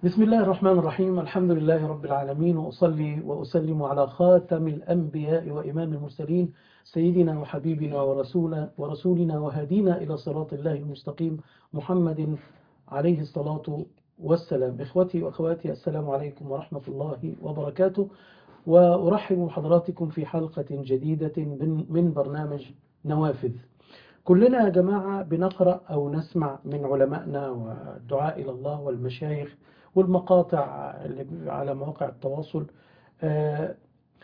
بسم الله الرحمن الرحيم الحمد لله رب العالمين وأصلي وأسلم على خاتم الأنبياء وإمام المرسلين سيدنا وحبيبنا ورسولنا ورسولنا وهدينا إلى صراط الله المستقيم محمد عليه الصلاة والسلام إخوتي وأخواتي السلام عليكم ورحمة الله وبركاته وأرحب بحضراتكم في حلقة جديدة من من برنامج نوافذ كلنا يا جماعة بنقرأ أو نسمع من علمائنا والدعاء إلى الله والمشايخ والمقاطع اللي على مواقع التواصل آه،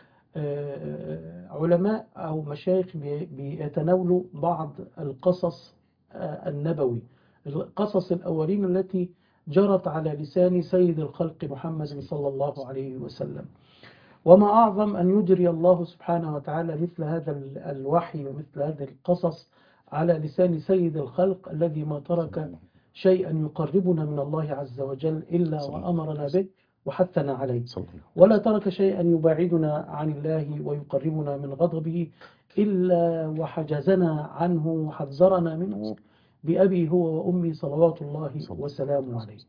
آه، علماء أو مشايخ بي- بيتناولوا بعض القصص آه، النبوي القصص الأولين التي جرت على لسان سيد الخلق محمد صلى الله عليه وسلم وما أعظم أن يجري الله سبحانه وتعالى مثل هذا ال- الوحي ومثل هذه القصص على لسان سيد الخلق الذي ما ترك شيئا يقربنا من الله عز وجل إلا صلى الله وأمرنا عليه به وحثنا عليه صلى الله ولا ترك شيئا يباعدنا عن الله ويقربنا من غضبه إلا وحجزنا عنه وحذرنا منه بأبي هو وأمي صلوات الله صلى وسلامه عليه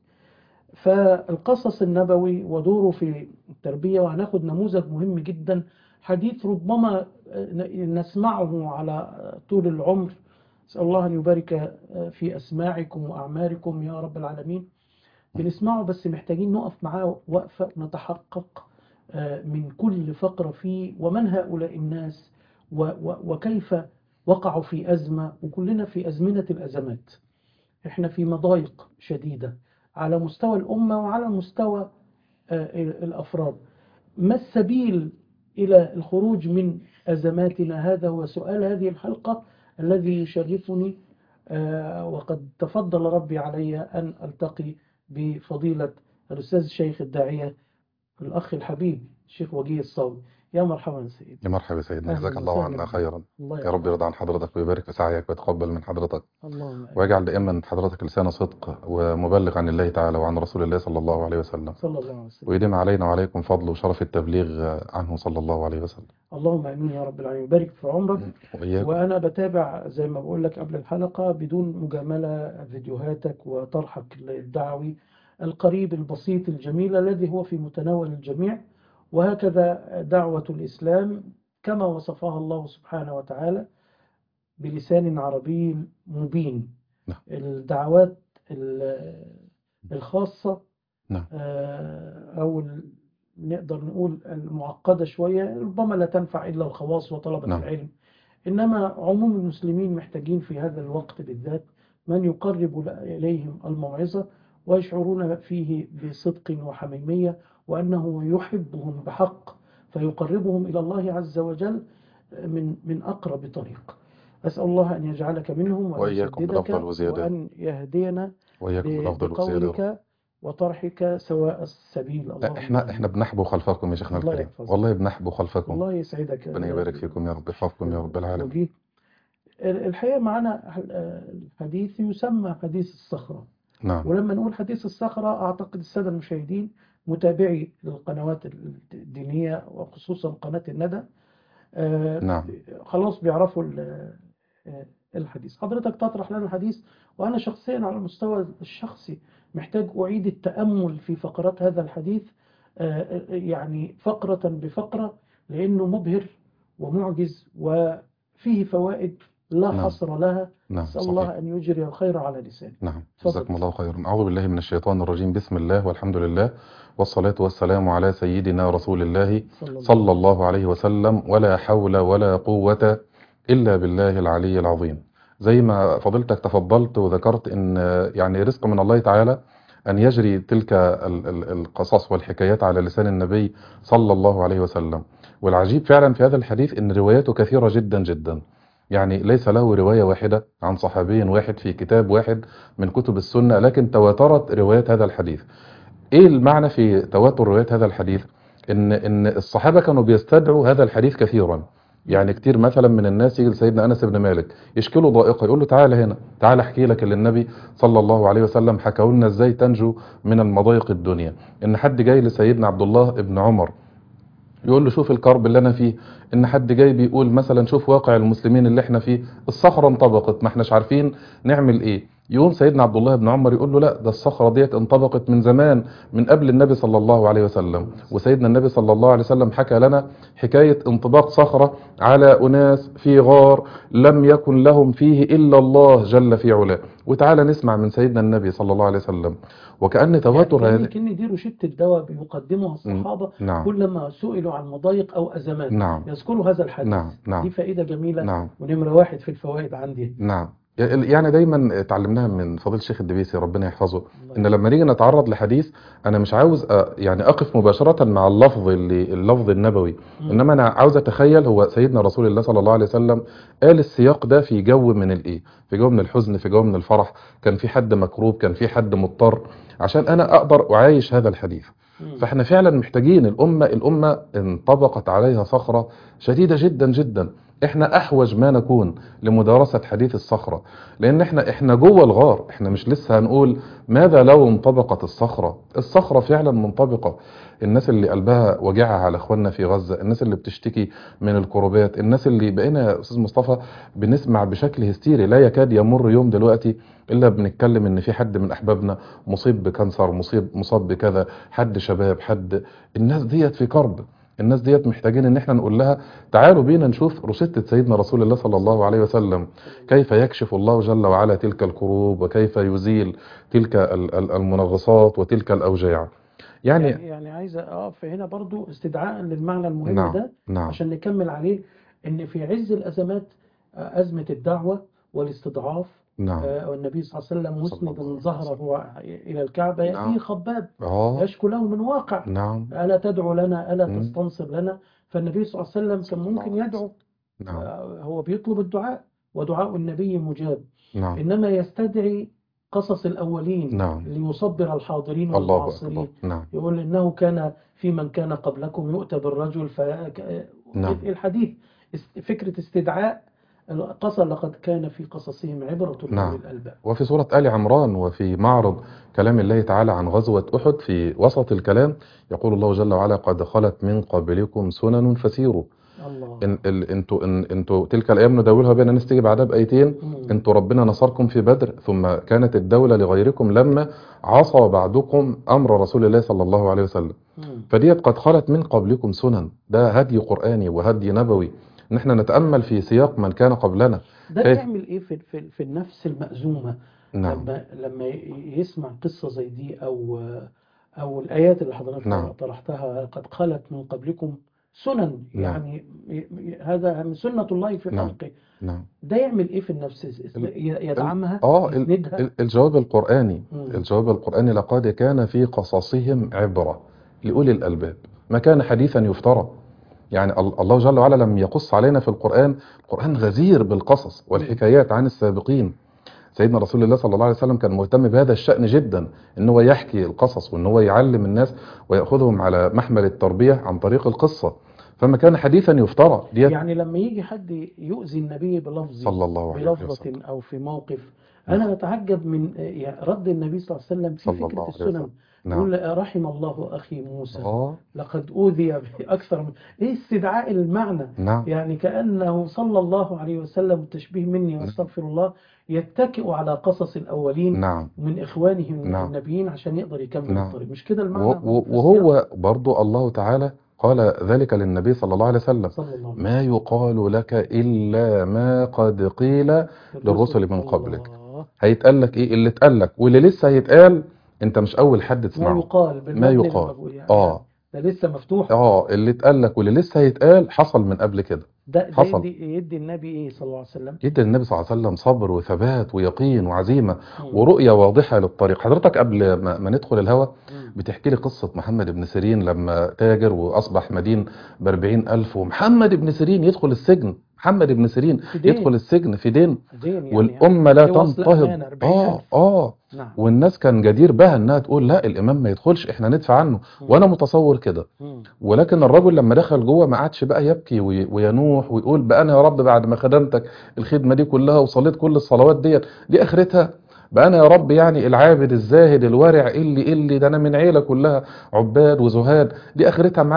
فالقصص النبوي ودوره في التربية وهناخد نموذج مهم جدا حديث ربما نسمعه على طول العمر أسأل الله أن يبارك في أسماعكم وأعماركم يا رب العالمين بنسمعه بس محتاجين نقف معاه وقفة نتحقق من كل فقرة فيه ومن هؤلاء الناس و- و- وكيف وقعوا في أزمة وكلنا في أزمنة الأزمات احنا في مضايق شديدة على مستوى الأمة وعلى مستوى آه، الأفراد ما السبيل إلى الخروج من أزماتنا هذا هو سؤال هذه الحلقة الذي يشرفني آه، وقد تفضل ربي علي أن ألتقي بفضيلة الأستاذ الشيخ الداعية الأخ الحبيب الشيخ وجيه الصاوي يا مرحبا يا سيدي يا مرحبا سيدنا أهلا جزاك الله وسهلا عنا بك. خيرا الله يا رب يرضى عن حضرتك ويبارك في سعيك ويتقبل من حضرتك اللهم آمين. ويجعل دائما حضرتك لسان صدق ومبلغ عن الله تعالى وعن رسول الله صلى الله عليه وسلم صلى الله عليه وسلم ويديم علينا وعليكم فضل وشرف التبليغ عنه صلى الله عليه وسلم اللهم امين يا رب العالمين بارك في عمرك وإياكم وانا بتابع زي ما بقول لك قبل الحلقه بدون مجامله فيديوهاتك وطرحك الدعوي القريب البسيط الجميل الذي هو في متناول الجميع وهكذا دعوه الاسلام كما وصفها الله سبحانه وتعالى بلسان عربي مبين نعم. الدعوات ال- الخاصه نعم. آه، او ال- نقدر نقول المعقده شويه ربما لا تنفع الا الخواص وطلبه نعم. العلم انما عموم المسلمين محتاجين في هذا الوقت بالذات من يقرب اليهم الموعظه ويشعرون فيه بصدق وحميميه وانه يحبهم بحق فيقربهم الى الله عز وجل من من اقرب طريق اسال الله ان يجعلك منهم وان وإياكم يسددك بالأفضل وزيادة. وان يهدينا وإياكم بالأفضل والزيادة يا رب. بقولك وطرحك سواء السبيل اللهم احنا آمين. احنا بنحبو خلفكم يا شيخنا الله الكريم يحفظك. والله بنحبو خلفكم الله يسعدك ربنا يبارك فيكم يا رب يحفظكم يا رب العالمين وجيه. الحقيقة معنا الحديث يسمى حديث الصخرة نعم ولما نقول حديث الصخرة أعتقد السادة المشاهدين متابعي للقنوات الدينية وخصوصا قناة الندى آه، نعم خلاص بيعرفوا ال- آه، الحديث حضرتك تطرح لنا الحديث وأنا شخصيا على المستوى الشخصي محتاج أعيد التأمل في فقرات هذا الحديث آه، يعني فقرة بفقرة لأنه مبهر ومعجز وفيه فوائد لا نعم. حصر لها نعم أسأل صحيح الله أن يجري الخير على لساني نعم تفضل. جزاكم الله خيرا أعوذ بالله من الشيطان الرجيم بسم الله والحمد لله والصلاة والسلام على سيدنا رسول الله صلى الله صلى الله عليه وسلم ولا حول ولا قوة إلا بالله العلي العظيم زي ما فضلتك تفضلت وذكرت إن يعني رزق من الله تعالى أن يجري تلك ال- ال- القصص والحكايات على لسان النبي صلى الله عليه وسلم والعجيب فعلا في هذا الحديث إن رواياته كثيرة جدا جدا يعني ليس له رواية واحدة عن صحابي واحد في كتاب واحد من كتب السنة لكن تواترت روايات هذا الحديث ايه المعنى في تواتر روايات هذا الحديث ان ان الصحابة كانوا بيستدعوا هذا الحديث كثيرا يعني كتير مثلا من الناس يجي لسيدنا انس بن مالك يشكي له ضائقه يقول له تعالى هنا تعالى احكي لك اللي النبي صلى الله عليه وسلم حكوا لنا ازاي تنجو من المضايق الدنيا ان حد جاي لسيدنا عبد الله بن عمر يقول له شوف الكرب اللي انا فيه ان حد جاي بيقول مثلا شوف واقع المسلمين اللي احنا فيه الصخره انطبقت ما احناش عارفين نعمل ايه يقوم سيدنا عبد الله بن عمر يقول له لا ده الصخره ديت انطبقت من زمان من قبل النبي صلى الله عليه وسلم وسيدنا النبي صلى الله عليه وسلم حكى لنا حكايه انطباق صخره على اناس في غار لم يكن لهم فيه الا الله جل في علاه وتعالى نسمع من سيدنا النبي صلى الله عليه وسلم وكأن تواتر يعني هذا كأن دي روشتة الدواء بيقدمها الصحابة نعم كلما سئلوا عن مضايق أو أزمات نعم يذكروا هذا الحديث نعم دي نعم فائدة جميلة نعم ونمرة واحد في الفوائد عندي نعم يعني دايما اتعلمناها من فضيله الشيخ الدبيسي ربنا يحفظه الله ان لما نيجي نتعرض لحديث انا مش عاوز أ- يعني اقف مباشره مع اللفظ اللي اللفظ النبوي مم. انما انا عاوز اتخيل هو سيدنا رسول الله صلى الله عليه وسلم قال السياق ده في جو من الايه في جو من الحزن في جو من الفرح كان في حد مكروب كان في حد مضطر عشان انا اقدر اعايش هذا الحديث مم. فاحنا فعلا محتاجين الامه الامه انطبقت عليها صخره شديده جدا جدا احنا احوج ما نكون لمدارسه حديث الصخره لان احنا احنا جوه الغار احنا مش لسه هنقول ماذا لو انطبقت الصخره الصخره فعلا منطبقه الناس اللي قلبها وجعها على اخواننا في غزه الناس اللي بتشتكي من الكروبات الناس اللي بقينا يا استاذ مصطفى بنسمع بشكل هستيري لا يكاد يمر يوم دلوقتي الا بنتكلم ان في حد من احبابنا مصيب بكانسر مصيب مصاب بكذا حد شباب حد الناس ديت في كرب الناس ديت محتاجين ان احنا نقول لها تعالوا بينا نشوف روشتة سيدنا رسول الله صلى الله عليه وسلم كيف يكشف الله جل وعلا تلك الكروب وكيف يزيل تلك ال- ال- المنغصات وتلك الاوجاع يعني يعني يعني عايز أقف هنا برضو استدعاء للمعنى المهم نعم ده نعم عشان نكمل عليه إن في عز الأزمات آه، أزمة الدعوة والاستضعاف نعم آه، والنبي صلى الله عليه وسلم صلى الله مسند عليه ظهره إلى الكعبة نعم. يأتيه خباب اه يشكو له من واقع نعم ألا تدعو لنا ألا مم. تستنصر لنا فالنبي صلى الله عليه وسلم كان صلى الله ممكن عليه يدعو نعم آه، هو بيطلب الدعاء ودعاء النبي مجاب نعم إنما يستدعي قصص الأولين نعم ليصبر الحاضرين الله والمعاصرين اكبر نعم يقول إنه كان في من كان قبلكم يؤتى بالرجل ف نعم. الحديث است- فكرة استدعاء القصة لقد كان في قصصهم عبرة نعم. لأولي الألباب وفي سورة آل عمران وفي معرض كلام الله تعالى عن غزوة أحد في وسط الكلام يقول الله جل وعلا قد خلت من قبلكم سنن فسيروا الله إن ال انتوا إن انتوا تلك الأيام نداولها بين الناس تيجي بعدها بأيتين مم. انتوا ربنا نصركم في بدر ثم كانت الدولة لغيركم لما عصى بعضكم أمر رسول الله صلى الله عليه وسلم مم. فديت قد خلت من قبلكم سنن ده هدي قرآني وهدي نبوي ان احنا نتأمل في سياق من كان قبلنا ده كيف؟ بيعمل إيه في في في النفس المأزومة نعم لما لما يسمع قصة زي دي أو أو الآيات اللي حضرتك نعم. طرحتها قد خلت من قبلكم سنن نعم. يعني ي- ي- هذا من سنة الله في نعم. خلقه نعم ده يعمل إيه في النفس ي- يدعمها اه ال- يسندها ال- الجواب القرآني مم. الجواب القرآني لقد كان في قصصهم عبرة لأولي الألباب ما كان حديثا يفترى يعني ال- الله جل وعلا لم يقص علينا في القرآن القرآن غزير بالقصص والحكايات عن السابقين سيدنا رسول الله صلى الله عليه وسلم كان مهتم بهذا الشأن جدا ان هو يحكي القصص وان هو يعلم الناس ويأخذهم على محمل التربية عن طريق القصة فما كان حديثا يفترى ديت يعني لما يجي حد يؤذي النبي بلفظ صلى الله عليه بلفظة وسلم أو في موقف أنا بتعجب من يعني رد النبي صلى الله عليه وسلم في صلى فكرة الله عليه السنن وسلم نعم يقول رحم الله أخي موسى اه لقد أوذي بأكثر من إيه استدعاء المعنى نعم يعني كأنه صلى الله عليه وسلم التشبيه مني واستغفر الله يتكئ على قصص الأولين نعم من إخوانه من نعم. النبيين عشان يقدر يكمل نعم. الطريق مش كده المعنى و- و- وهو برضو الله تعالى قال ذلك للنبي صلى الله عليه وسلم صلى الله عليه ما يقال لك إلا ما قد قيل وسلم للرسل من الله. قبلك. هيتقال لك إيه اللي اتقال لك واللي لسه هيتقال أنت مش أول حد ما تسمعه يقال بالمبني يقال. للمجهول يعني آه ده لسه مفتوح آه اللي اتقال لك واللي لسه هيتقال حصل من قبل كده ده ده حصل. يدي, يدي النبي ايه صلى الله عليه وسلم يدي النبي صلى الله عليه وسلم صبر وثبات ويقين وعزيمة مم. ورؤية واضحة للطريق حضرتك قبل ما, ما ندخل الهوا مم. بتحكي لي قصة محمد بن سيرين لما تاجر وأصبح مدين بأربعين ألف ومحمد بن سيرين يدخل السجن محمد بن سيرين في دين. يدخل السجن في دين دين يعني والأمة لا في وصل تنتهض أمانة، 40 آه ألف. آه نعم والناس كان جدير بها انها تقول لا الامام ما يدخلش احنا ندفع عنه وانا متصور كده مم. ولكن الرجل لما دخل جوه ما عادش بقى يبكي وي- وينوح ويقول بقى انا يا رب بعد ما خدمتك الخدمه دي كلها وصليت كل الصلوات ديت دي اخرتها بقى انا يا رب يعني العابد الزاهد الورع اللي اللي ده انا من عيله كلها عباد وزهاد دي اخرتها معاك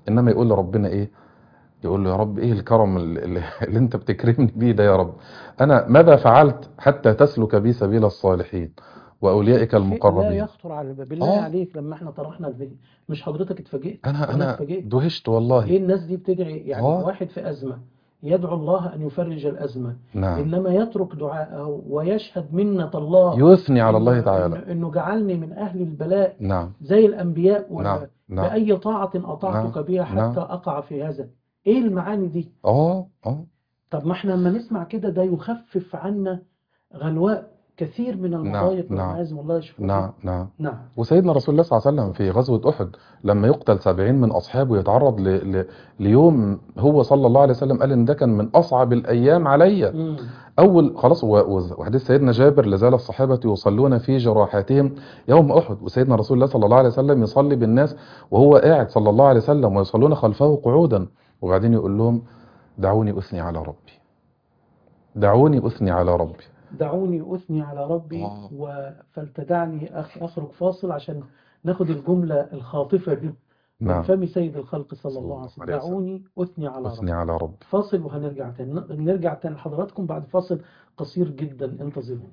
انما يقول لربنا ايه يقول له يا رب ايه الكرم اللي, اللي اللي انت بتكرمني بيه ده يا رب انا ماذا فعلت حتى تسلك بي سبيل الصالحين واوليائك شيء لا المقربين يخطر على البال بالله آه. عليك لما احنا طرحنا الفيديو مش حضرتك اتفاجئت انا انا انا اتفاجئت دهشت والله ليه الناس دي بتدعي يعني آه. واحد في أزمة يدعو الله أن يفرج الأزمة نعم إنما يترك دعاءه ويشهد منة الله يثني على الله إنه- تعالى إنه- إنه جعلني من أهل البلاء نعم زي الأنبياء و- نعم نعم بأي طاعة أطعتك بها حتى نعم. أقع في هذا إيه المعاني دي اه اه طب ما احنا لما نسمع كده ده يخفف عنا غلواء كثير من المضايق نعم. والعياذ بالله يشفى نعم نعم نعم وسيدنا رسول الله صلى الله عليه وسلم في غزوة أحد لما يقتل سبعين من أصحابه يتعرض ل... ل... ليوم هو صلى الله عليه وسلم قال إن ده كان من أصعب الأيام علي مم. أول خلاص و- و- وحديث سيدنا جابر لازال الصحابة يصلون في جراحاتهم يوم أحد وسيدنا رسول الله صلى الله عليه وسلم يصلي بالناس وهو قاعد صلى الله عليه وسلم ويصلون خلفه قعودا وبعدين يقول لهم دعوني أثني على ربي دعوني أثني على ربي دعوني أثني على ربي آه. و- فلتدعني أخ- أخرج فاصل عشان ناخد الجملة الخاطفة دي من نعم فم سيد الخلق صلى صلى الله الله عليه وسلم عليه وسلم. دعوني أثني على أثني ربي على ربي فاصل وهنرجع تاني ن- نرجع تاني لحضراتكم بعد فاصل قصير جدا انتظرونا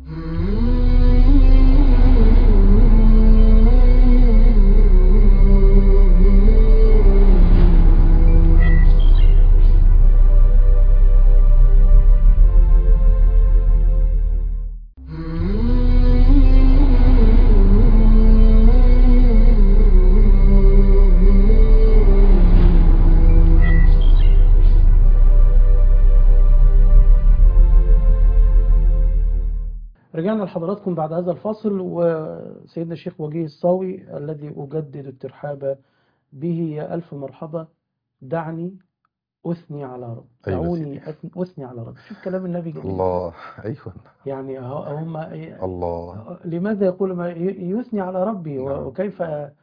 رجعنا لحضراتكم بعد هذا الفاصل وسيدنا الشيخ وجيه الصاوي الذي أجدد الترحاب به يا ألف مرحبا دعني أثني على رب أيوة دعوني أث- أثني على رب شوف كلام النبي جميل الله أيوة يعني ه- هم الله لماذا يقول ما ي- يثني على ربي و- نعم. وكيف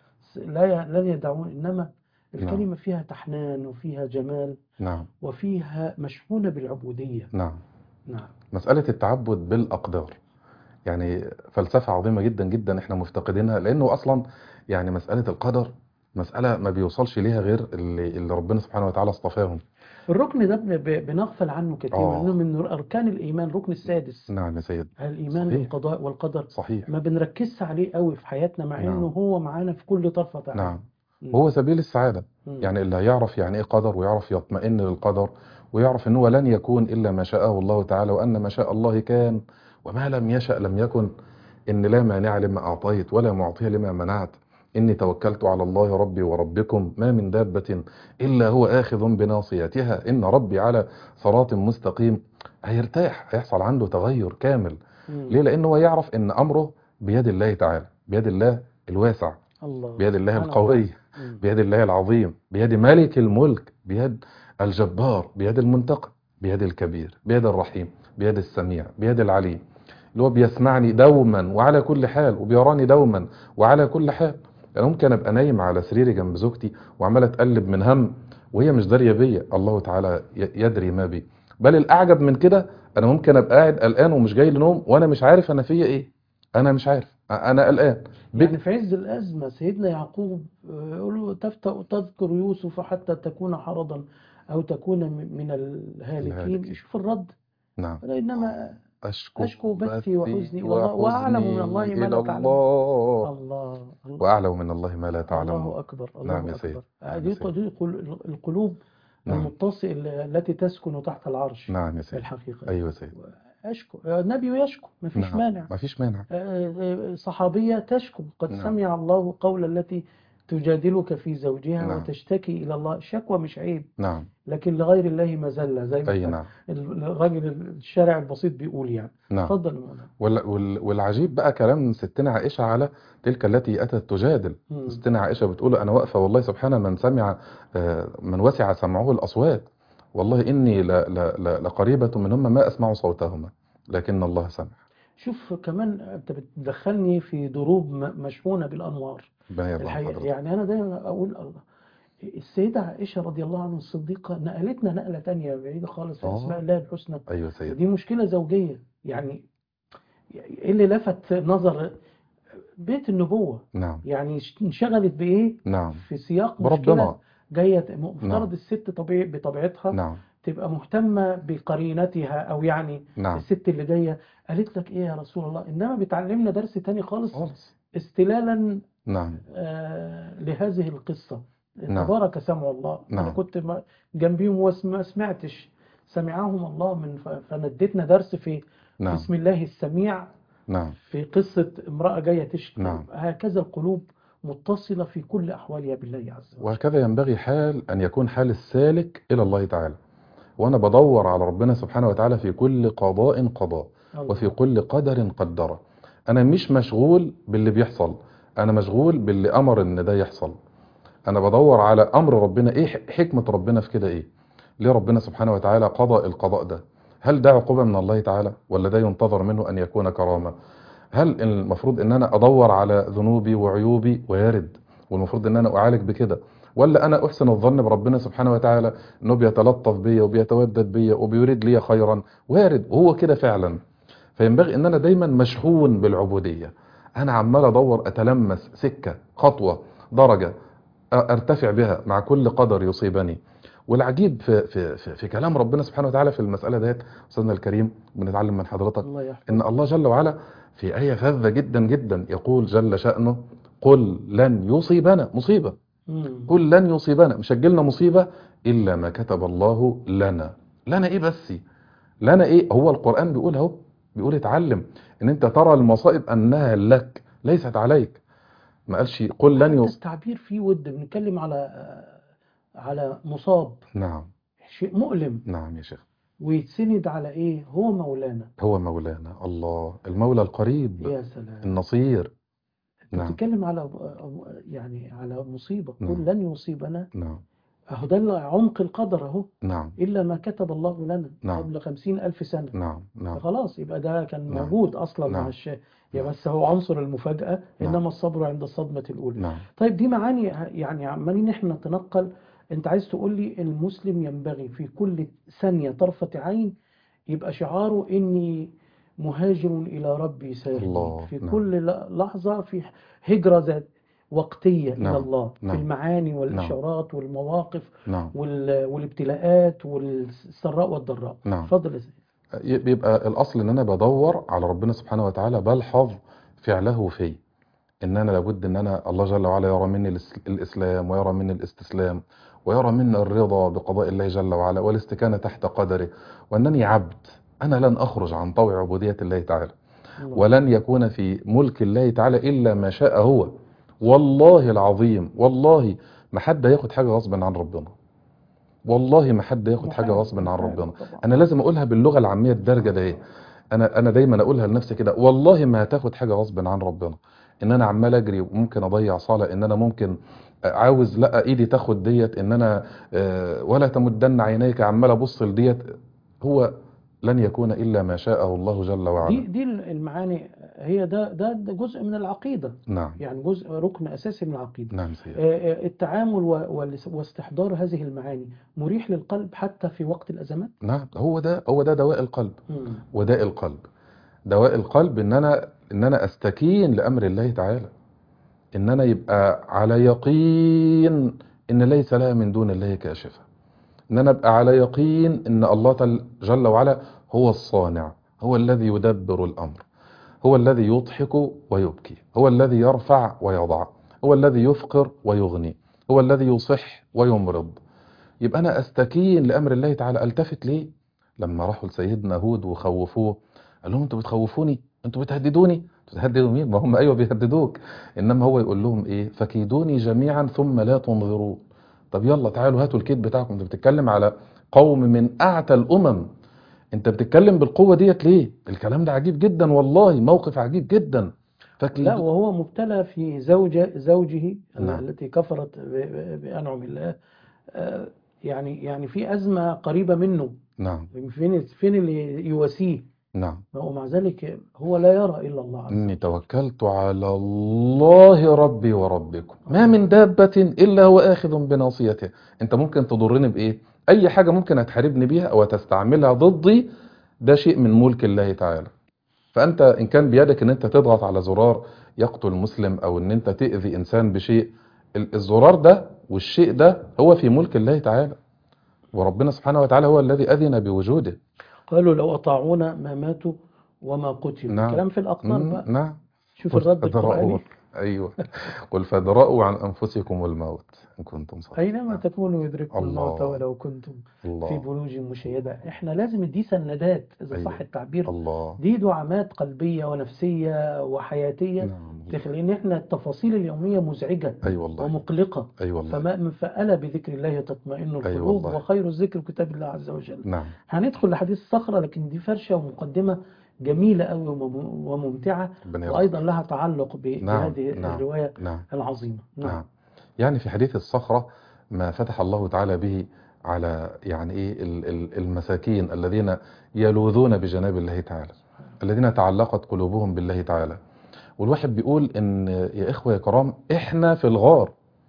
لا ي- لن يدعون إنما الكلمة فيها تحنان وفيها جمال نعم وفيها مشحونة بالعبودية نعم نعم مسألة التعبد بالأقدار يعني فلسفة عظيمة جدا جدا احنا مفتقدينها لأنه أصلا يعني مسألة القدر مسألة ما بيوصلش ليها غير اللي, اللي ربنا سبحانه وتعالى اصطفاهم الركن ده بن- ب- بنغفل عنه كثيرا آه. لأنه من أركان الإيمان الركن السادس نعم يا سيد الإيمان صحيح. بالقضاء والقدر صحيح ما بنركزش عليه قوي في حياتنا مع نعم. إنه هو معانا في كل طرفة عين نعم مم. هو سبيل السعادة مم. يعني اللي هيعرف يعني ايه قدر ويعرف يطمئن للقدر ويعرف ان هو لن يكون الا ما شاءه الله تعالى وان ما شاء الله كان وما لم يشأ لم يكن ان لا مانع لما اعطيت ولا معطي لما منعت اني توكلت على الله ربي وربكم ما من دابة الا هو اخذ بناصيتها ان ربي على صراط مستقيم هيرتاح هيحصل عنده تغير كامل مم. ليه لانه هو يعرف ان امره بيد الله تعالى بيد الله الواسع الله بيد الله سبحان القوي مم. بيد الله العظيم بيد ملك الملك بيد الجبار بيد المنتقم بيد الكبير بيد الرحيم بيد السميع بيد العليم اللي هو بيسمعني دوما وعلى كل حال وبيراني دوما وعلى كل حال انا ممكن ابقى نايم على سريري جنب زوجتي وعماله اتقلب من هم وهي مش داريه بيا الله تعالى ي- يدري ما بي بل الاعجب من كده انا ممكن ابقى قاعد قلقان ومش جاي لنوم وانا مش عارف انا فيا ايه انا مش عارف انا قلقان بك- يعني في عز الأزمة سيدنا يعقوب آه، يقول له تفتأ تذكر يوسف حتى تكون حرضا أو تكون م- من الهالكين الهالكين. شوف الرد نعم قال إنما أشكو, أشكو بثي وحزني والله- وأعلم من الله ما لا إلى تعلم. الله الله الله وأعلم من الله ما لا الله تعلمون أكبر الله نعم يا سيد. أكبر نعم يا دي سيد. دي قل- القلوب نعم المتصل التي تسكن تحت العرش نعم يا في سيد الحقيقة أيوة يا سيد أشكو النبي يشكو ما فيش نعم مانع ما فيش مانع آه، آه، صحابية تشكو قد نعم. سمع الله قول التي تجادلك في زوجها نعم. وتشتكي إلى الله شكوى مش عيب نعم لكن لغير الله مذلة زي أي ما نعم الراجل الشارع البسيط بيقول يعني نعم اتفضل يا مولانا وال- وال- والعجيب بقى كلام ستنا عائشة على تلك التي أتت تجادل مم. ستنا عائشة بتقول أنا واقفة والله سبحان من سمع آه، من وسع سمعه الأصوات والله إني ل- ل- ل- لقريبة منهما ما أسمع صوتهما لكن الله سمع شوف كمان أنت بتدخلني في دروب م- مشحونة بالأنوار ربنا يرضى عن الحقيقة حضرتك يعني أنا دايما أقول الله السيدة عائشة رضي الله عنها الصديقة نقلتنا نقلة تانية بعيدة خالص في آه. أسماء الله الحسنى أيوة يا سيد دي مشكلة زوجية يعني ايه اللي لفت نظر بيت النبوة نعم يعني انشغلت بإيه نعم في سياق مشكلة بربنا جاية مفترض نعم. الست طبيعي بطبيعتها نعم تبقى مهتمة بقرينتها أو يعني نعم الست اللي جاية قالت لك إيه يا رسول الله إنما بتعلمنا درس تاني خالص خالص استلالا نعم آه، لهذه القصة نعم. تبارك سمع الله أنا نعم. كنت م- جنبيهم وما سمعتش سمعهم الله من ف- فنديتنا درس في نعم بسم الله السميع نعم في قصة امرأة جاية تشكي نعم. هكذا القلوب متصلة في كل أحوالها بالله عز وجل وهكذا ينبغي حال أن يكون حال السالك إلى الله تعالى وأنا بدور على ربنا سبحانه وتعالى في كل قضاء قضاء الله. وفي كل قدر قدره أنا مش مشغول باللي بيحصل أنا مشغول باللي أمر إن ده يحصل أنا بدور على أمر ربنا إيه ح- حكمة ربنا في كده إيه ليه ربنا سبحانه وتعالى قضى القضاء ده هل ده عقوبة من الله تعالى ولا ده ينتظر منه أن يكون كرامة هل المفروض ان انا ادور على ذنوبي وعيوبي ويرد والمفروض ان انا اعالج بكده ولا انا احسن الظن بربنا سبحانه وتعالى انه بيتلطف بيا وبيتودد بيا وبيريد لي خيرا وارد وهو كده فعلا فينبغي ان انا دايما مشحون بالعبودية انا عمال ادور اتلمس سكة خطوة درجة أ- ارتفع بها مع كل قدر يصيبني والعجيب في, في, في, في كلام ربنا سبحانه وتعالى في المسألة ديت أستاذنا الكريم بنتعلم من حضرتك الله يحفظك ان الله جل وعلا في آية فذة جدا جدا يقول جل شأنه قل لن يصيبنا مصيبة مم. قل لن يصيبنا مش هتجيلنا مصيبة إلا ما كتب الله لنا لنا إيه بس لنا إيه هو القرآن بيقول اهو بيقول اتعلم إن أنت ترى المصائب أنها لك ليست عليك ما قالش قل لن حتى يص... التعبير فيه ود بنتكلم على على مصاب نعم شيء مؤلم نعم يا شيخ ويتسند على ايه هو مولانا هو مولانا الله المولى القريب يا سلام النصير نعم بتتكلم على يعني على مصيبة نعم. قل لن يصيبنا نعم اهو ده اللي عمق القدر اهو نعم إلا ما كتب الله لنا نعم. قبل خمسين ألف سنة نعم نعم فخلاص يبقى ده كان نعم. موجود أصلا مع نعم. الشيء يا نعم. بس هو عنصر المفاجأة نعم. إنما الصبر عند الصدمة الأولى نعم طيب دي معاني يعني عمالين احنا نتنقل انت عايز تقول لي المسلم ينبغي في كل ثانية طرفة عين يبقى شعاره اني مهاجر الى ربي سيهدين الله، في نعم. كل ل- لحظة في هجرة ذات وقتية نعم، الى الله في نعم. المعاني والاشارات والمواقف نعم وال- والابتلاءات والسراء والضراء نعم اتفضل يا سيدي بيبقى الأصل إن أنا بدور على ربنا سبحانه وتعالى بلحظ فعله في إن أنا لابد إن أنا الله جل وعلا يرى مني الاس- الإسلام ويرى مني الاستسلام ويرى مني الرضا بقضاء الله جل وعلا والاستكانة تحت قدره وأنني عبد أنا لن أخرج عن طوع عبودية الله تعالى الله. ولن يكون في ملك الله تعالى إلا ما شاء هو والله العظيم والله ما حد ياخد حاجة غصبا عن ربنا والله ما حد ياخد حاجة محال- غصبا عن محال ربنا طبعا. انا لازم اقولها باللغه العاميه الدارجه ده ايه انا انا دايما اقولها لنفسي كده والله ما هتاخد حاجه غصب عن ربنا ان انا عمال اجري وممكن اضيع صلاه ان انا ممكن عاوز لا ايدي تاخد ديت ان انا آه، ولا تمدن عينيك عمال ابص لديت هو لن يكون الا ما شاءه الله جل دي وعلا دي المعاني هي ده ده ده جزء من العقيدة نعم يعني جزء ركن أساسي من العقيدة نعم سيدي آه، آه، التعامل و- والاس- واستحضار هذه المعاني مريح للقلب حتى في وقت الأزمات نعم هو ده هو ده دواء القلب مم. وداء القلب دواء القلب ان انا ان انا استكين لامر الله تعالى ان انا يبقى على يقين ان ليس لها من دون الله كاشفه ان انا ابقى على يقين ان الله تل- جل وعلا هو الصانع هو الذي يدبر الامر هو الذي يضحك ويبكي هو الذي يرفع ويضع هو الذي يفقر ويغني هو الذي يصح ويمرض يبقى انا استكين لامر الله تعالى التفت ليه لما راحوا لسيدنا هود وخوفوه قال لهم انتوا بتخوفوني انتوا بتهددوني تهددوا مين ما هم ايوه بيهددوك انما هو يقول لهم ايه فكيدوني جميعا ثم لا تنظرون طب يلا تعالوا هاتوا الكيد بتاعكم انت بتتكلم على قوم من اعتى الامم انت بتتكلم بالقوه ديت ليه الكلام ده عجيب جدا والله موقف عجيب جدا فكيد لا وهو مبتلى في زوجة زوجه نعم. التي كفرت ب- ب- بأنعم الله آه، يعني يعني في أزمة قريبة منه نعم فين فين اللي يواسيه نعم ومع ذلك هو لا يرى إلا الله عز إني توكلت على الله ربي وربكم ما من دابة إلا هو آخذ بناصيتها أنت ممكن تضرني بإيه أي حاجة ممكن هتحاربني بيها أو تستعملها ضدي ده شيء من ملك الله تعالى فأنت إن كان بيدك أن أنت تضغط على زرار يقتل مسلم أو أن أنت تأذي إنسان بشيء ال- الزرار ده والشيء ده هو في ملك الله تعالى وربنا سبحانه وتعالى هو الذي أذن بوجوده قالوا لو أطاعونا ما ماتوا وما قتلوا نعم. كلام في الأقطار مم، بقى نعم شوف قل الرد فادرؤوا القرآني أيوه قل فادرؤوا عن أنفسكم الموت إن كنتم صادقين أينما تكونوا يدرككم الموت الله. ولو كنتم في الله بروج مشيدة احنا لازم دي سندات إذا أيوة. صح التعبير الله دي دعامات قلبية ونفسية وحياتية نعم تخلي ان احنا التفاصيل اليومية مزعجة أي والله ومقلقة أي والله فما من فألا بذكر الله تطمئن القلوب والله. وخير الذكر كتاب الله عز وجل نعم هندخل لحديث الصخرة لكن دي فرشة ومقدمة جميلة قوي ومم- وممتعة ربنا يرضى. وأيضا لها تعلق ب- نعم، بهذه نعم. الرواية نعم العظيمة نعم يعني في حديث الصخرة ما فتح الله تعالى به على يعني ايه ال- ال- المساكين الذين يلوذون بجناب الله تعالى الذين تعلقت قلوبهم بالله تعالى والواحد بيقول ان يا اخوة يا كرام احنا في الغار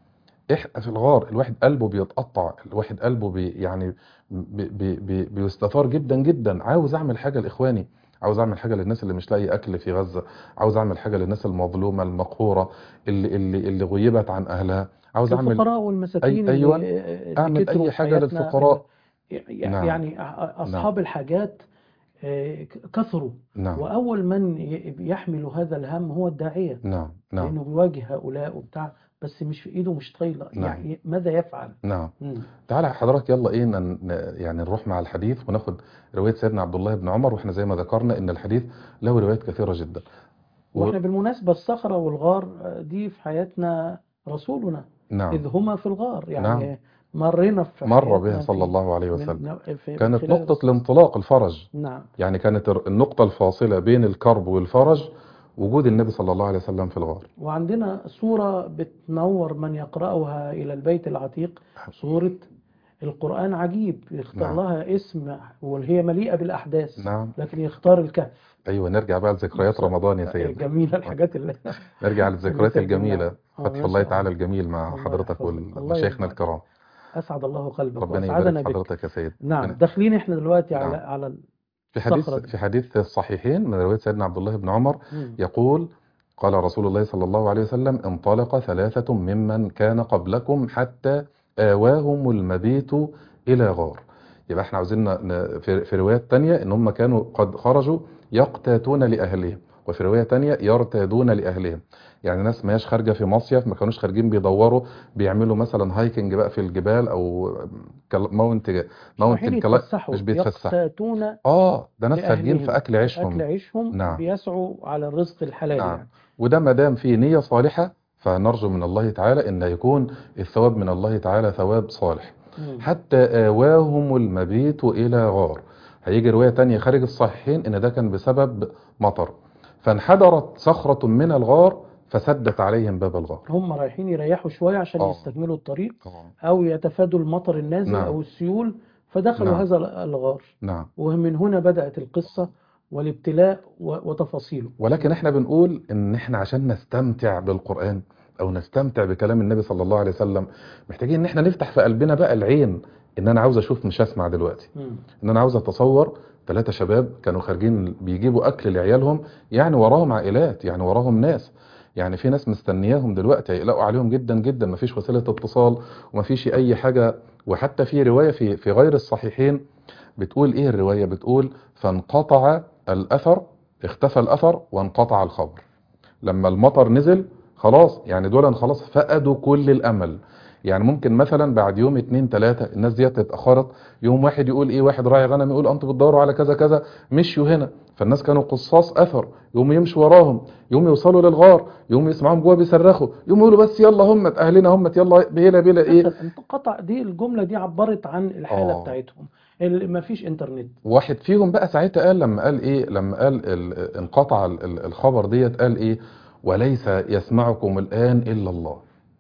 احنا في الغار الواحد قلبه بيتقطع الواحد قلبه بي يعني بي بي بي بيستثار جدا جدا عاوز اعمل حاجة لاخواني عاوز اعمل حاجة للناس اللي مش لاقي اكل في غزة عاوز اعمل حاجة للناس المظلومة المقهورة اللي اللي اللي غيبت عن اهلها عاوز اعمل الفقراء والمساكين أي- أيوة. اللي آه، أعمل كتروا أي في حاجة حياتنا. للفقراء. ي- نعم. يعني أصحاب الحاجات آه، كثروا نعم وأول من ي- يحمل هذا الهم هو الداعية نعم نعم لأنه بيواجه هؤلاء وبتاع بس مش في إيده مش طايلة نعم. يعني ماذا يفعل؟ نعم مم. تعالى حضرتك يلا ايه ن- ن- يعني نروح مع الحديث وناخد رواية سيدنا عبد الله بن عمر واحنا زي ما ذكرنا ان الحديث له روايات كثيرة جدا و- واحنا بالمناسبة الصخرة والغار آه، دي في حياتنا رسولنا نعم إذ هما في الغار يعني نعم. مرينا في مر حياتنا بها صلى في- الله عليه من- وسلم في- كانت خلال نقطة الانطلاق الفرج نعم يعني كانت الر- النقطة الفاصلة بين الكرب والفرج وجود النبي صلى الله عليه وسلم في الغار وعندنا صورة بتنور من يقرأها إلى البيت العتيق صورة القرآن عجيب يختار نعم. لها اسم وهي مليئة بالأحداث نعم لكن يختار الكهف ايوه نرجع بقى لذكريات رمضان يا سيدي جميلة الحاجات اللي نرجع للذكريات اللي الجميلة آه، فتح ما الله شاء تعالى الله. الجميل مع الله حضرتك يحفظك. الله ومشايخنا يرضى الكرام أسعد الله قلبك ربنا وأسعدنا يبارك في بك حضرتك يا سيد نعم ربنا- داخلين احنا دلوقتي على نعم. على في حديث الصخرة دي. في حديث الصحيحين من رواية سيدنا عبد الله بن عمر مم. يقول قال رسول الله صلى الله عليه وسلم انطلق ثلاثة ممن كان قبلكم حتى آواهم المبيت إلى غار يبقى احنا عاوزين ن- في في روايات تانية ان هم كانوا قد خرجوا يقتاتون لأهلهم وفي رواية تانية يرتادون لأهلهم يعني ناس ما هياش خارجة في مصيف ما كانوش خارجين بيدوروا بيعملوا مثلا هايكنج بقى في الجبال او كال- ماونت ماونت رايحين كلا- يتفسحوا مش بيتفسحوا يقتاتون اه ده ناس خارجين لأهلهم. في اكل عيشهم أكل عيشهم نعم. بيسعوا على الرزق الحلال نعم. يعني وده ما دام فيه نية صالحة فنرجو من الله تعالى ان يكون الثواب من الله تعالى ثواب صالح مم. حتى آواهم المبيت إلى غار هيجي رواية تانية خارج الصحيحين ان ده كان بسبب مطر فانحدرت صخرة من الغار فسدت عليهم باب الغار هم رايحين يريحوا شوية عشان آه. يستكملوا الطريق أو يتفادوا المطر النازل نعم. أو السيول فدخلوا نعم. هذا الغار نعم ومن هنا بدأت القصة والابتلاء و- وتفاصيله ولكن احنا بنقول ان احنا عشان نستمتع بالقرآن او نستمتع بكلام النبي صلى الله عليه وسلم محتاجين ان احنا نفتح في قلبنا بقى العين ان انا عاوز اشوف مش اسمع دلوقتي مم. ان انا عاوز اتصور ثلاثة شباب كانوا خارجين بيجيبوا اكل لعيالهم يعني وراهم عائلات يعني وراهم ناس يعني في ناس مستنياهم دلوقتي هيقلقوا عليهم جدا جدا مفيش وسيلة اتصال ومفيش اي حاجة وحتى في رواية في في غير الصحيحين بتقول ايه الرواية بتقول فانقطع الاثر اختفى الاثر وانقطع الخبر لما المطر نزل خلاص يعني دول خلاص فقدوا كل الامل يعني ممكن مثلا بعد يوم اتنين تلاتة الناس ديت اتأخرت يوم واحد يقول ايه واحد راعي غنم يقول انتوا بتدوروا على كذا كذا مشيوا هنا فالناس كانوا قصاص اثر يوم يمشوا وراهم يوم يوصلوا للغار يوم يسمعهم جوه بيصرخوا يوم يقولوا بس يلا هم اهلنا هم يلا بيلا بيلا ايه مثلا انقطع دي الجملة دي عبرت عن الحالة آه. بتاعتهم اللي ما فيش انترنت واحد فيهم بقى ساعتها قال لما قال ايه لما قال ال- انقطع ال- ال- الخبر ديت قال ايه وليس يسمعكم الان الا الله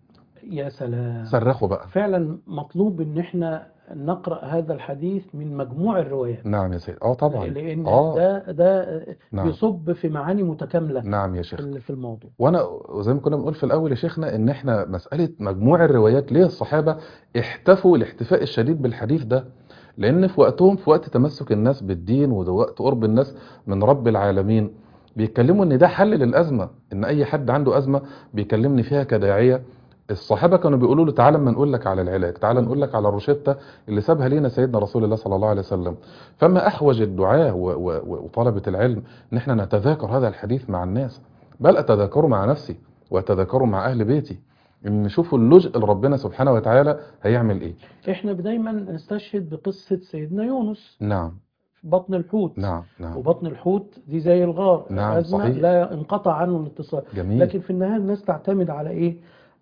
يا سلام صرخوا بقى فعلا مطلوب ان احنا نقرأ هذا الحديث من مجموع الروايات نعم يا سيد اه طبعا لان اه ده ده نعم بيصب في معاني متكاملة نعم يا في شيخ ال- في الموضوع وانا زي ما كنا بنقول في الاول يا شيخنا ان احنا مساله مجموع الروايات ليه الصحابه احتفوا الاحتفاء الشديد بالحديث ده لان في وقتهم في وقت تمسك الناس بالدين ووقت قرب الناس من رب العالمين بيتكلموا ان ده حل للازمه ان اي حد عنده ازمه بيكلمني فيها كداعيه الصحابة كانوا بيقولوا له تعالى ما نقول لك على العلاج تعالى نقول لك على الروشتة اللي سابها لنا سيدنا رسول الله صلى الله عليه وسلم فما أحوج الدعاة و- و- و- وطلبة العلم ان احنا نتذاكر هذا الحديث مع الناس بل أتذاكره مع نفسي وأتذاكره مع أهل بيتي ان نشوفوا اللجء لربنا سبحانه وتعالى هيعمل ايه احنا دايما نستشهد بقصة سيدنا يونس نعم في بطن الحوت نعم نعم وبطن الحوت دي زي الغار نعم، أزمة صحيح. لا انقطع عنه الاتصال جميل لكن في النهاية الناس تعتمد على ايه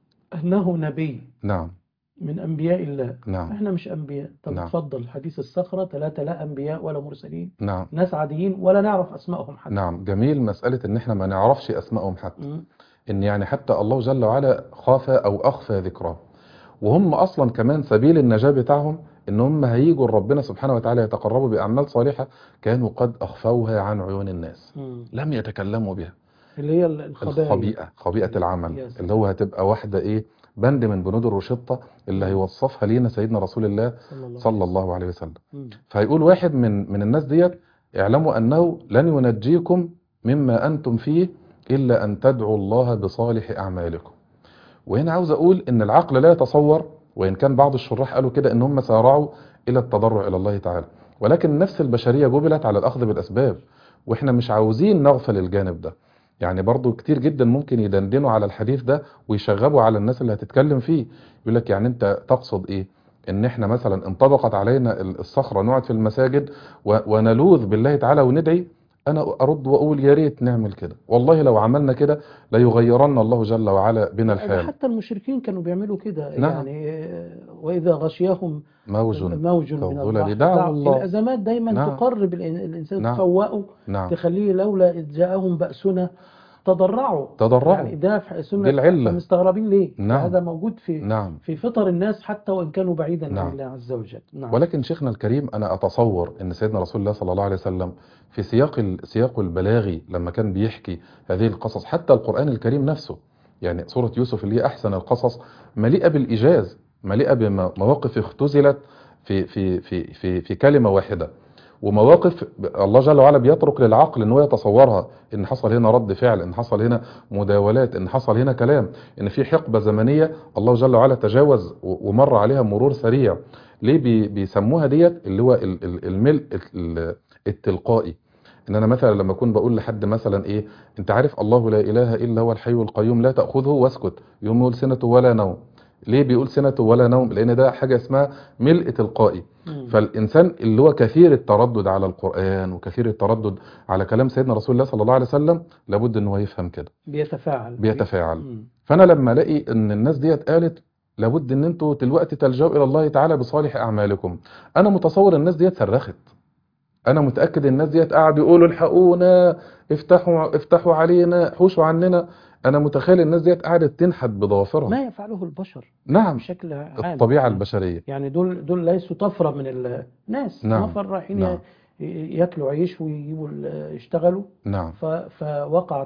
انه نبي نعم من انبياء الله نعم احنا مش انبياء طب نعم. اتفضل حديث الصخرة ثلاثة لا انبياء ولا مرسلين نعم ناس عاديين ولا نعرف اسمائهم حتى نعم جميل مسألة ان احنا ما نعرفش اسمائهم حتى مم. ان يعني حتى الله جل وعلا خاف او اخفى ذكراه وهم اصلا كمان سبيل النجاة بتاعهم ان هم هيجوا ربنا سبحانه وتعالى يتقربوا باعمال صالحة كانوا قد اخفوها عن عيون الناس مم. لم يتكلموا بها اللي هي الخبائث الخبيئة خبيئة العمل يس. اللي هو هتبقى واحدة ايه بند من بنود الروشتة اللي هيوصفها لينا سيدنا رسول الله صلى الله صلى الله عليه وسلم مم. فهيقول واحد من من الناس ديت اعلموا انه لن ينجيكم مما انتم فيه الا ان تدعوا الله بصالح اعمالكم وهنا عاوز اقول ان العقل لا يتصور وان كان بعض الشراح قالوا كده ان هم سارعوا الى التضرع الى الله تعالى ولكن النفس البشريه جبلت على الاخذ بالاسباب واحنا مش عاوزين نغفل الجانب ده يعني برضو كتير جدا ممكن يدندنوا على الحديث ده ويشغبوا على الناس اللي هتتكلم فيه يقول لك يعني انت تقصد ايه ان احنا مثلا انطبقت علينا الصخره نقعد في المساجد و- ونلوذ بالله تعالى وندعي انا ارد واقول يا ريت نعمل كده والله لو عملنا كده ليغيرن الله جل وعلا بنا ده الحال حتى المشركين كانوا بيعملوا كده نعم. يعني آه، وإذا غشيهم موج موج من كالظلل البحر دعوا دعوا- الله. الأزمات دايما نعم. تقرب الإن- الإنسان نعم. تفوقه نعم تخليه لولا إذ جاءهم بأسنا تضرعوا تضرعوا يعني ده في سنة دي العلة. مستغربين ليه نعم. هذا موجود في نعم في فطر الناس حتى وإن كانوا بعيدا نعم. عن الله عز وجل نعم ولكن شيخنا الكريم انا اتصور ان سيدنا رسول الله صلى الله عليه وسلم في سياق ال- سياقه البلاغي لما كان بيحكي هذه القصص حتى القرآن الكريم نفسه يعني سورة يوسف اللي هي احسن القصص مليئة بالايجاز مليئة بمواقف اختزلت في في في في في كلمة واحدة ومواقف الله جل وعلا بيترك للعقل ان هو يتصورها ان حصل هنا رد فعل ان حصل هنا مداولات ان حصل هنا كلام ان في حقبة زمنية الله جل وعلا تجاوز و- ومر عليها مرور سريع ليه بي بيسموها ديت اللي هو ال- ال- الملء ال- التلقائي ان انا مثلا لما اكون بقول لحد مثلا ايه انت عارف الله لا اله الا هو الحي القيوم لا تاخذه واسكت يوم يقول سنه ولا نوم ليه بيقول سنه ولا نوم لان ده حاجه اسمها ملء تلقائي مم. فالإنسان اللي هو كثير التردد على القرآن وكثير التردد على كلام سيدنا رسول الله صلى الله عليه وسلم لابد ان هو يفهم كده بيتفاعل بيتفاعل مم. فأنا لما ألاقي ان الناس ديت قالت لابد ان انتوا دلوقتي تلجأوا إلى الله تعالى بصالح أعمالكم أنا متصور الناس ديت صرخت أنا متأكد الناس ديت قاعدوا يقولوا الحقونا افتحوا افتحوا علينا حوشوا عننا أنا متخيل الناس ديت قاعدة تنحت بضوافرها ما يفعله البشر نعم بشكل عام الطبيعة البشرية يعني دول دول ليسوا طفرة من الناس نعم. نفر رايحين نعم. ي- ياكلوا عيش ويجيبوا ال- يشتغلوا نعم ف- فوقعت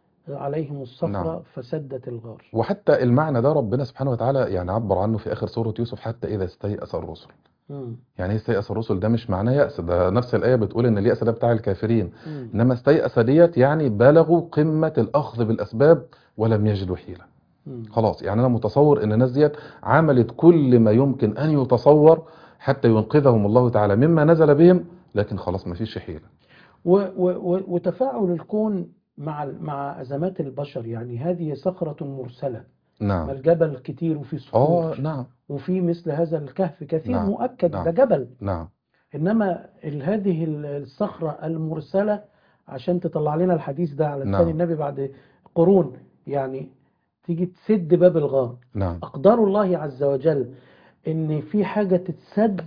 عليهم الصخرة نعم. فسدت الغار وحتى المعنى ده ربنا سبحانه وتعالى يعني عبر عنه في آخر سورة يوسف حتى إذا استيأس الرسل مم. يعني ايه استيأس الرسل ده مش معناه يأس ده نفس الآية بتقول إن اليأس ده بتاع الكافرين مم. إنما استيأس ديت يعني بلغوا قمة الأخذ بالأسباب ولم يجدوا حيلة مم. خلاص يعني أنا متصور إن الناس ديت عملت كل ما يمكن أن يتصور حتى ينقذهم الله تعالى مما نزل بهم لكن خلاص ما فيش حيلة و- و- و- وتفاعل الكون مع ال- مع أزمات البشر يعني هذه صخرة مرسلة ما نعم الجبل كتير وفي آه صخور نعم وفي مثل هذا الكهف كثير نعم. مؤكد نعم. ده جبل نعم إنما ال- هذه ال- الصخرة المرسلة عشان تطلع لنا الحديث ده على نعم. لسان النبي بعد قرون يعني تيجي تسد باب الغار نعم أقدار الله عز وجل إن في حاجة تتسد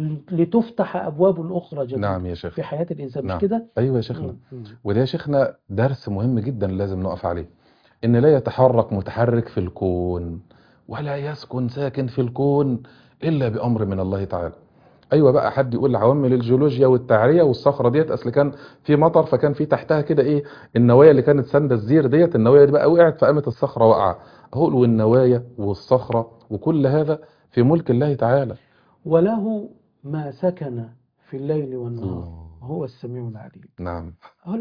لتفتح أبواب أخرى جديدة نعم يا شيخ في حياة الإنسان نعم. مش كده؟ أيوة يا شيخنا مم. مم. وده يا شيخنا درس مهم جدا لازم نقف عليه ان لا يتحرك متحرك في الكون ولا يسكن ساكن في الكون الا بامر من الله تعالى ايوه بقى حد يقول عوامل الجيولوجيا والتعريه والصخره ديت اصل كان في مطر فكان في تحتها كده ايه النوايا اللي كانت ساندة الزير ديت النوايا دي بقى وقعت فقامت الصخره واقعه اقول والنوايا والصخره وكل هذا في ملك الله تعالى وله ما سكن في الليل والنهار الله. وهو السميع العليم نعم هو له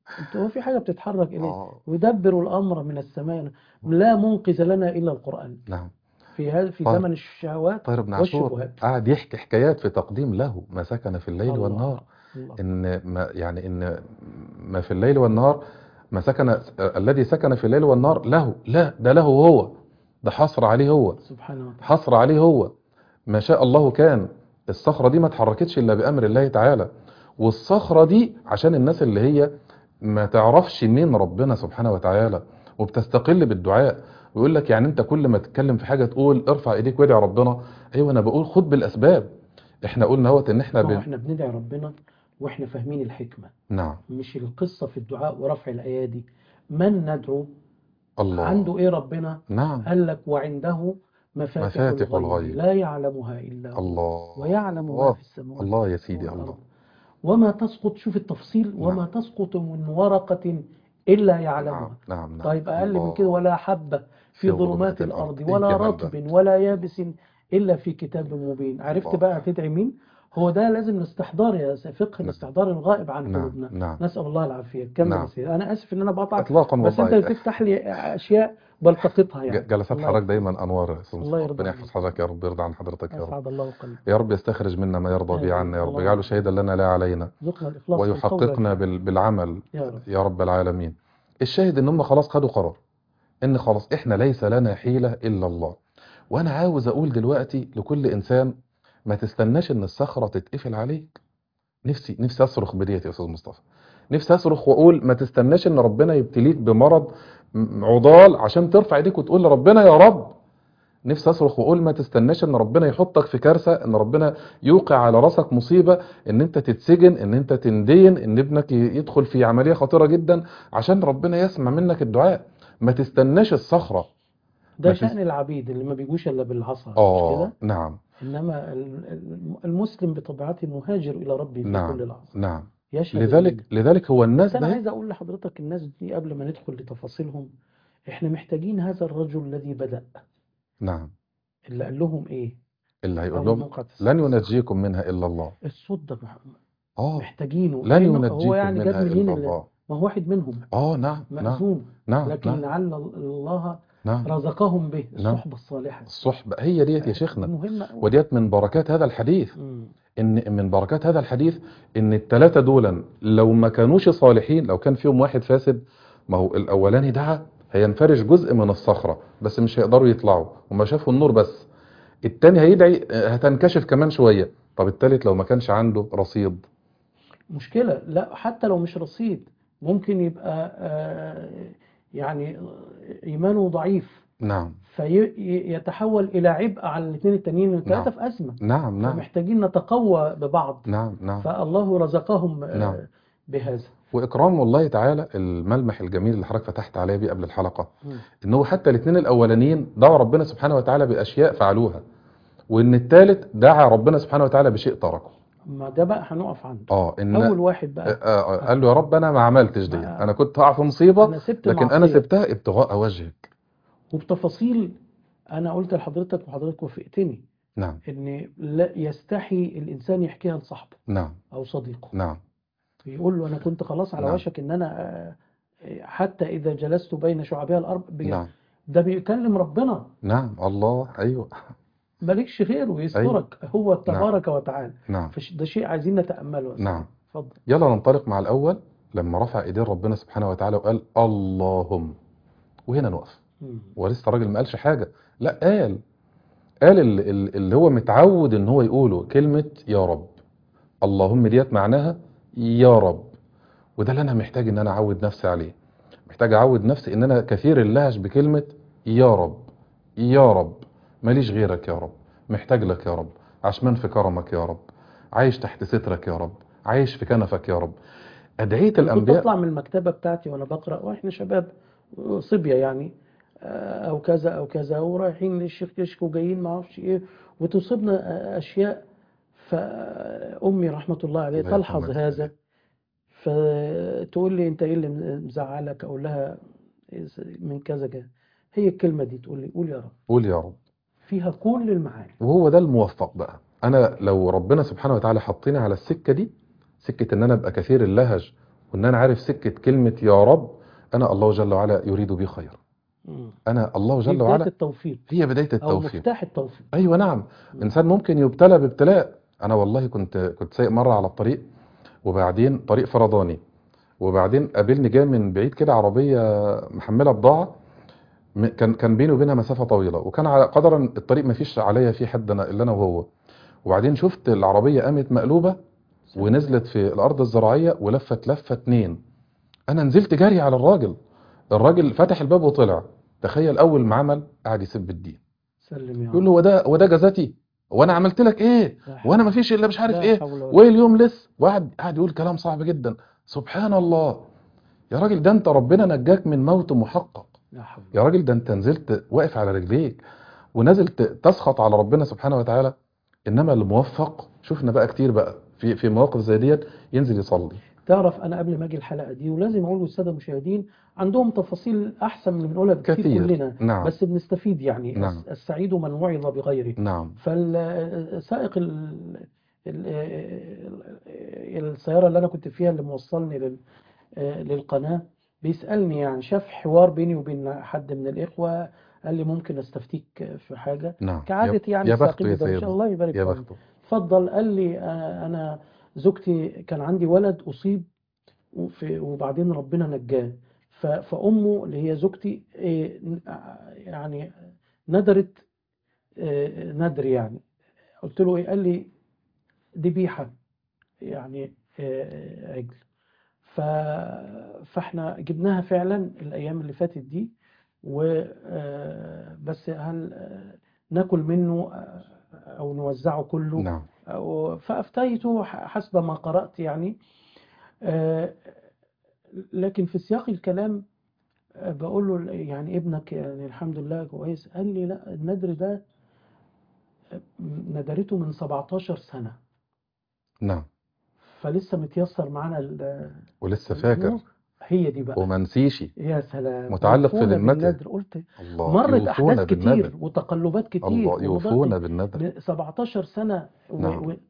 انت هو في حاجة بتتحرك إليه اه ويدبر الأمر من السماء لا منقذ لنا إلا القرآن نعم في هذا في طيب. زمن الشهوات طاهر بن عاشور والشبهات قاعد يحكي حكايات في تقديم له ما سكن في الليل الله والنهار الله ان ما يعني ان ما في الليل والنهار ما سكن الذي سكن في الليل والنهار له لا ده له هو ده حصر عليه هو سبحانه وتعالى حصر عليه هو ما شاء الله كان الصخرة دي ما اتحركتش إلا بأمر الله تعالى والصخرة دي عشان الناس اللي هي ما تعرفش مين ربنا سبحانه وتعالى وبتستقل بالدعاء ويقول لك يعني انت كل ما تتكلم في حاجة تقول ارفع ايديك وادعي ربنا ايوه انا بقول خد بالاسباب احنا قلنا اهوت ان احنا ما هو ب... احنا بندعي ربنا واحنا فاهمين الحكمة نعم مش القصة في الدعاء ورفع الأيادي من ندعو الله عنده ايه ربنا نعم قال لك وعنده مفاتح, مفاتح الغيب الغيب. لا يعلمها إلا هو الله ويعلم ما الله في السماوات الله يا سيدي والأرض. الله وما تسقط شوف التفصيل نعم. وما تسقط من ورقة إلا يعلمها نعم نعم نعم طيب أقل من الله. كده ولا حبة في في ظلمات ظلمات الأرض الأرض. إيه ولا الجمال رطب ولا يابس إلا في كتاب مبين عرفت الله. بقى تدعي مين هو ده لازم الاستحضار يا س- فقه نعم. الاستحضار الغائب عن نعم قلوبنا نعم نسأل الله العافية كمل نعم. يا سيدي أنا آسف إن أنا بقطعك اطلاقا بس أنت والله بتفتح لي أشياء بلتقطها يعني ج- جلسات الله حضرتك يحفظك. دايما انوار يا أستاذ الله مصطفى. يرضى ربنا عليك. يحفظ حضرتك يا رب يرضى عن حضرتك يا رب أسعد الله قلبك يا رب يستخرج منا ما يرضى به آمين. عنا يا رب اللهم يجعله آمين. شهيدا لنا لا علينا ذقنا الإخلاص في القول ويحققنا والفعل. بال- بالعمل يا رب يا رب العالمين الشاهد ان هم خلاص خدوا قرار ان خلاص احنا ليس لنا حيلة الا الله وانا عاوز اقول دلوقتي لكل انسان ما تستناش ان الصخرة تتقفل عليك نفسي نفسي اصرخ بديت يا استاذ مصطفى نفسي اصرخ واقول ما تستناش ان ربنا يبتليك بمرض م- عضال عشان ترفع ايديك وتقول لربنا يا رب نفسي اصرخ واقول ما تستناش ان ربنا يحطك في كارثه ان ربنا يوقع على راسك مصيبه ان انت تتسجن ان انت تندين ان ابنك ي- يدخل في عمليه خطيره جدا عشان ربنا يسمع منك الدعاء ما تستناش الصخره ده ما فيش- شأن العبيد اللي ما بيجوش إلا بالعصا مش اه كده نعم إنما ال- ال- المسلم بطبيعته مهاجر إلى ربه في نعم كل لحظة نعم يشهد لذلك لذلك هو الناس بس أنا ده عايز أقول لحضرتك الناس دي قبل ما ندخل لتفاصيلهم إحنا محتاجين هذا الرجل الذي بدأ نعم اللي قال لهم إيه اللي هيقول أول لهم موقع لن ينجيكم منها الا الله الصوت ده مح- اه محتاجينه لن لأنه هو ينجيكم يعني جاب منها منين الا اللي- الله ما هو واحد منهم اه نعم نعم مأذون نعم لكن نعم لعل الله نعم رزقهم به نعم. الصحبة الصالحة الصحبة هي ديت يا شيخنا مهمة أوي. وديت من بركات هذا الحديث مم. ان من بركات هذا الحديث ان الثلاثه دول لو ما كانوش صالحين لو كان فيهم واحد فاسد ما هو الاولاني دعا هينفرج جزء من الصخره بس مش هيقدروا يطلعوا وما شافوا النور بس التاني هيدعي آه، هتنكشف كمان شويه طب التالت لو ما كانش عنده رصيد مشكلة لا حتى لو مش رصيد ممكن يبقى آه، يعني إيمانه ضعيف نعم فيتحول إلى عبء على الاثنين التانيين والثلاثة نعم. في أزمة نعم نعم فمحتاجين نتقوى ببعض نعم نعم فالله رزقهم آه، نعم. بهذا واكرام الله تعالى الملمح الجميل اللي حضرتك فتحت عليه بيه قبل الحلقه مم. ان هو حتى الاثنين الاولانيين دعوا ربنا سبحانه وتعالى باشياء فعلوها وان الثالث دعا ربنا سبحانه وتعالى بشيء تركه ما ده بقى هنقف عنده اه ان أول واحد آه، بقى آه، قال له يا رب انا ما عملتش دي ما- انا كنت هقع في مصيبه أنا سبت لكن انا معصية. سبتها ابتغاء وجهك وبتفاصيل أنا قلت لحضرتك وحضرتك وافقتني نعم إن لا يستحي الإنسان يحكيها لصاحبه نعم أو صديقه نعم يقول له أنا كنت خلاص على نعم. وشك إن أنا آه، حتى إذا جلست بين شعبها الأرض بي- نعم ده بيكلم ربنا نعم الله ايوه مالكش غيره يسترك هو تبارك وتعالى نعم فش- ده شيء عايزين نتأمله يا نعم. سيدي. اتفضل يلا ننطلق مع الاول لما رفع ايدين ربنا سبحانه وتعالى وقال اللهم وهنا نقف مم. ولسه الراجل ما قالش حاجه لا قال قال اللي, اللي هو متعود ان هو يقوله كلمه يا رب اللهم ديت معناها يا رب وده اللي انا محتاج ان انا اعود نفسي عليه محتاج اعود نفسي ان انا كثير اللهج بكلمه يا رب يا رب ماليش غيرك يا رب محتاج لك يا رب عشمان في كرمك يا رب عايش تحت سترك يا رب عايش في كنفك يا رب ادعيه كنت الانبياء اطلع من المكتبه بتاعتي وانا بقرا واحنا شباب صبيه يعني آه، او كذا او كذا ورايحين للشيخ كشك وجايين ما اعرفش ايه وتصيبنا آه، اشياء فامي رحمه الله عليه الله تلحظ يرحمها. هذا فتقول لي انت ايه اللي مزعلك اقول لها إيه من كذا كذا هي الكلمه دي تقول لي قول يا رب قول يا رب فيها كل المعاني وهو ده الموفق بقى انا لو ربنا سبحانه وتعالى حطيني على السكه دي سكه ان انا ابقى كثير اللهج وان انا عارف سكه كلمه يا رب انا الله جل وعلا يريد بي خير مم. انا الله دي جل بداية وعلا التوفيق هي بدايه أو التوفيق مفتاح التوفيق ايوه نعم مم. الانسان ممكن يبتلى بابتلاء انا والله كنت كنت سايق مره على الطريق وبعدين طريق فرداني وبعدين قابلني جاي من بعيد كده عربيه محمله بضاعه م- كان كان بيني وبينها مسافه طويله وكان على قدرا الطريق ما فيش عليا فيه حد انا الا انا وهو وبعدين شفت العربيه قامت مقلوبه ونزلت في الارض الزراعيه ولفت لفه اتنين انا نزلت جري على الراجل الراجل فتح الباب وطلع تخيل اول ما عمل قعد يسب الدين سلم يا يقول له هو ده هو ده جزاتي وانا عملت لك ايه لا حول- وانا ما فيش الا مش عارف لا ايه حول ولا وايه اليوم لسه وقعد قاعد يقول كلام صعب جدا سبحان الله يا راجل ده انت ربنا نجاك من موت محقق لا حول يا راجل ده انت نزلت واقف على رجليك ونازل ت- تسخط على ربنا سبحانه وتعالى انما الموفق شفنا بقى كتير بقى في في مواقف زي ديت ينزل يصلي تعرف انا قبل ما اجي الحلقه دي ولازم اقول للساده المشاهدين عندهم تفاصيل احسن من اللي بنقولها بكتير كتير كلنا نعم بس بنستفيد يعني نعم. الس- السعيد من وعظ بغيره نعم فالسائق ال... ال... السياره اللي انا كنت فيها اللي موصلني لل... للقناه بيسالني يعني شاف حوار بيني وبين حد من الاخوه قال لي ممكن استفتيك في حاجه نعم كعاده يا- يعني يا بخته السائقين يا ده ان شاء سيدنا الله يبارك يا فيهم. بخته اتفضل قال لي آه، انا زوجتي كان عندي ولد اصيب وفي وبعدين ربنا نجاه ف- فامه اللي هي زوجتي إيه، ن- يعني ندرت آه، ندر يعني قلت له ايه قال لي ذبيحه يعني آه، عجل ف فاحنا جبناها فعلا الايام اللي فاتت دي و آه، بس هل آه، ناكل منه آه، او نوزعه كله نعم أو- فأفتيت حسب ما قرأت يعني آه، لكن في سياق الكلام آه، بقول له يعني ابنك يعني الحمد لله كويس قال لي لا النذر ده آه، ندرته من 17 سنة نعم فلسه متيسر معانا ال- ولسه فاكر الأمور هي دي بقى وما نسيش يا سلام متعلق في يوفون ذمته. بالنذر قلت الله مرت يوفون أحداث كتير بالنذر وتقلبات كتير الله ومضايق يوفون بالنذر 17 سنة و... نعم. و...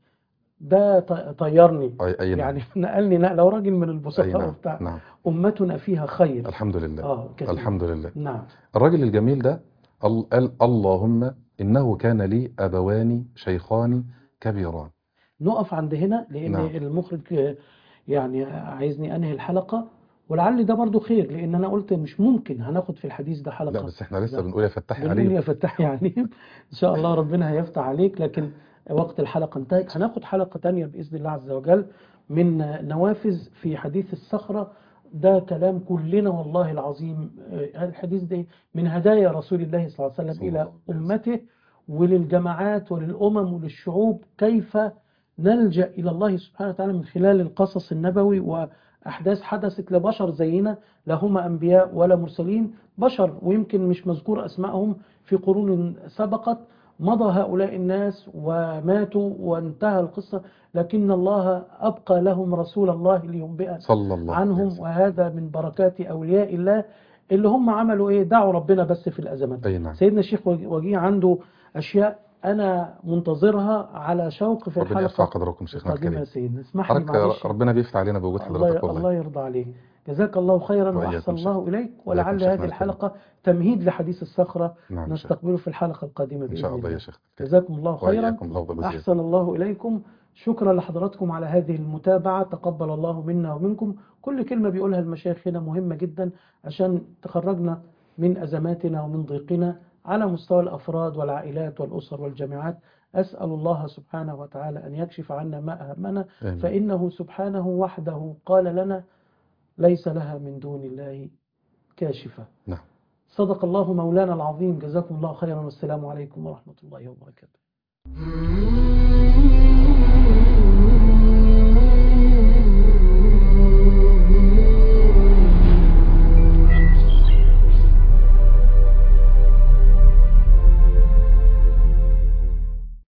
ده ط- طيرني أي أي نعم يعني نقلني نقلة وراجل من أي البسطاء نعم وبتاع نعم أمتنا فيها خير الحمد لله اه كثير الحمد لله نعم الراجل الجميل ده قال قال اللهم إنه كان لي أبوان شيخان كبيران نقف عند هنا لأن نعم. المخرج آه، يعني عايزني أنهي الحلقة ولعل ده برضو خير لأن أنا قلت مش ممكن هناخد في الحديث ده لا حلقة بس احنا لسه لا. بنقول يا فتاح بنقول عليم يا فتاح يعني إن شاء الله ربنا هيفتح عليك لكن وقت الحلقة انتهت هناخد حلقة تانية بإذن الله عز وجل من نوافذ في حديث الصخرة ده كلام كلنا والله العظيم آه، الحديث ده من هدايا رسول الله صلى الله عليه وسلم صلى الله إلى عليه وسلم. أمته وللجماعات وللأمم وللشعوب كيف نلجأ إلى الله سبحانه وتعالى من خلال القصص النبوي وأحداث حدثت لبشر زينا لا هم أنبياء ولا مرسلين بشر ويمكن مش مذكور أسمائهم في قرون سبقت مضى هؤلاء الناس وماتوا وانتهى القصة لكن الله أبقى لهم رسول الله لينبئ صلى الله عليه عنهم وسلم وهذا من بركات أولياء الله اللي هم عملوا إيه دعوا ربنا بس في الأزمات أي نعم سيدنا الشيخ وجيه عنده أشياء أنا منتظرها على شوق في ربنا يرفع الحلقة قدركم شيخنا القادمة يا الكريم سيدنا اسمح لي حضرتك معلش ربنا بيفتح علينا بوجود الله حضرتك والله الله يرضى عليك جزاك الله خيرا وإياكم وأحسن شيخ. الله إليك ولعل شيخنا هذه الكريم. الحلقة تمهيد لحديث الصخرة نعم يا شيخ. نستقبله في الحلقة القادمة إن بإذن شاء الله الله يا شيخ جزاكم الله خيرا وإياكم الأفضل وزيادة أحسن الله إليكم شكرا لحضراتكم على هذه المتابعة تقبل الله منا ومنكم كل كلمة بيقولها المشايخ هنا مهمة جدا عشان تخرجنا من أزماتنا ومن ضيقنا على مستوى الأفراد والعائلات والأسر والجامعات أسأل الله سبحانه وتعالى أن يكشف عنا ما أهمنا آمين. فإنه سبحانه وحده قال لنا ليس لها من دون الله كاشفة نعم صدق الله مولانا العظيم جزاكم الله خيرا والسلام عليكم ورحمة الله وبركاته